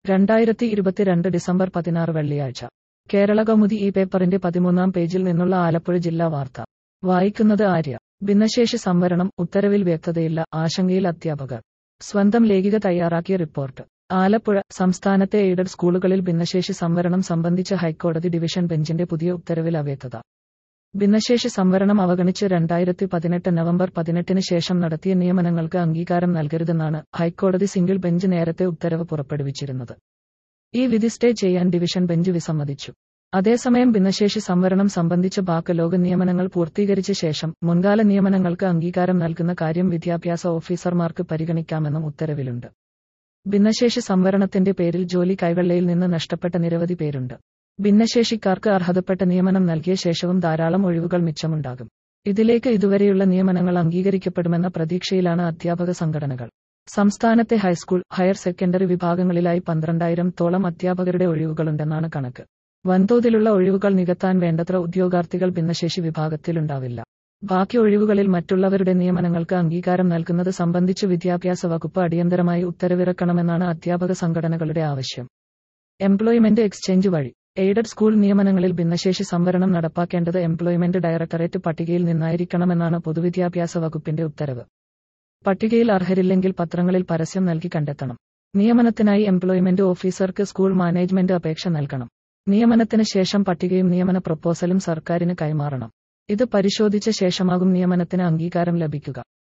രണ്ടായിരത്തി ഇരുപത്തിരണ്ട് ഡിസംബർ പതിനാറ് വെള്ളിയാഴ്ച കേരള കൗമുദി ഈ പേപ്പറിന്റെ പതിമൂന്നാം പേജിൽ നിന്നുള്ള ആലപ്പുഴ ജില്ലാ വാർത്ത വായിക്കുന്നത് ആര്യ ഭിന്നശേഷി സംവരണം ഉത്തരവിൽ വ്യക്തതയില്ല ആശങ്കയിൽ അധ്യാപകർ സ്വന്തം ലേഖിക തയ്യാറാക്കിയ റിപ്പോർട്ട് ആലപ്പുഴ സംസ്ഥാനത്തെ എയ്ഡഡ് സ്കൂളുകളിൽ ഭിന്നശേഷി സംവരണം സംബന്ധിച്ച ഹൈക്കോടതി ഡിവിഷൻ ബെഞ്ചിന്റെ പുതിയ ഉത്തരവിൽ അവ്യക്തത ഭിന്നശേഷി സംവരണം അവഗണിച്ച് രണ്ടായിരത്തി പതിനെട്ട് നവംബർ പതിനെട്ടിന് ശേഷം നടത്തിയ നിയമനങ്ങൾക്ക് അംഗീകാരം നൽകരുതെന്നാണ് ഹൈക്കോടതി സിംഗിൾ ബെഞ്ച് നേരത്തെ ഉത്തരവ് പുറപ്പെടുവിച്ചിരുന്നത് ഈ വിധി സ്റ്റേ ചെയ്യാൻ ഡിവിഷൻ ബെഞ്ച് വിസമ്മതിച്ചു അതേസമയം ഭിന്നശേഷി സംവരണം സംബന്ധിച്ച ബാക്കലോക നിയമനങ്ങൾ പൂർത്തീകരിച്ച ശേഷം മുൻകാല നിയമനങ്ങൾക്ക് അംഗീകാരം നൽകുന്ന കാര്യം വിദ്യാഭ്യാസ ഓഫീസർമാർക്ക് പരിഗണിക്കാമെന്നും ഉത്തരവിലുണ്ട് ഭിന്നശേഷി സംവരണത്തിന്റെ പേരിൽ ജോലി കൈവെള്ളയിൽ നിന്ന് നഷ്ടപ്പെട്ട നിരവധി പേരുണ്ട് ഭിന്നശേഷിക്കാർക്ക് അർഹതപ്പെട്ട നിയമനം നൽകിയ ശേഷവും ധാരാളം ഒഴിവുകൾ മിച്ചമുണ്ടാകും ഇതിലേക്ക് ഇതുവരെയുള്ള നിയമനങ്ങൾ അംഗീകരിക്കപ്പെടുമെന്ന പ്രതീക്ഷയിലാണ് അധ്യാപക സംഘടനകൾ സംസ്ഥാനത്തെ ഹൈസ്കൂൾ ഹയർ സെക്കൻഡറി വിഭാഗങ്ങളിലായി പന്ത്രണ്ടായിരം തോളം അധ്യാപകരുടെ ഒഴിവുകളുണ്ടെന്നാണ് കണക്ക് വൻതോതിലുള്ള ഒഴിവുകൾ നികത്താൻ വേണ്ടത്ര ഉദ്യോഗാർത്ഥികൾ ഭിന്നശേഷി വിഭാഗത്തിലുണ്ടാവില്ല ബാക്കി ഒഴിവുകളിൽ മറ്റുള്ളവരുടെ നിയമനങ്ങൾക്ക് അംഗീകാരം നൽകുന്നത് സംബന്ധിച്ച് വിദ്യാഭ്യാസ വകുപ്പ് അടിയന്തരമായി ഉത്തരവിറക്കണമെന്നാണ് അധ്യാപക സംഘടനകളുടെ ആവശ്യം എംപ്ലോയ്മെന്റ് എക്സ്ചേഞ്ച് വഴി എയ്ഡഡ് സ്കൂൾ നിയമനങ്ങളിൽ ഭിന്നശേഷി സംവരണം നടപ്പാക്കേണ്ടത് എംപ്ലോയ്മെന്റ് ഡയറക്ടറേറ്റ് പട്ടികയിൽ നിന്നായിരിക്കണമെന്നാണ് പൊതുവിദ്യാഭ്യാസ വകുപ്പിന്റെ ഉത്തരവ് പട്ടികയിൽ അർഹരില്ലെങ്കിൽ പത്രങ്ങളിൽ പരസ്യം നൽകി കണ്ടെത്തണം നിയമനത്തിനായി എംപ്ലോയ്മെന്റ് ഓഫീസർക്ക് സ്കൂൾ മാനേജ്മെന്റ് അപേക്ഷ നൽകണം നിയമനത്തിന് ശേഷം പട്ടികയും നിയമന പ്രപ്പോസലും സർക്കാരിന് കൈമാറണം ഇത് പരിശോധിച്ച ശേഷമാകും നിയമനത്തിന് അംഗീകാരം ലഭിക്കുക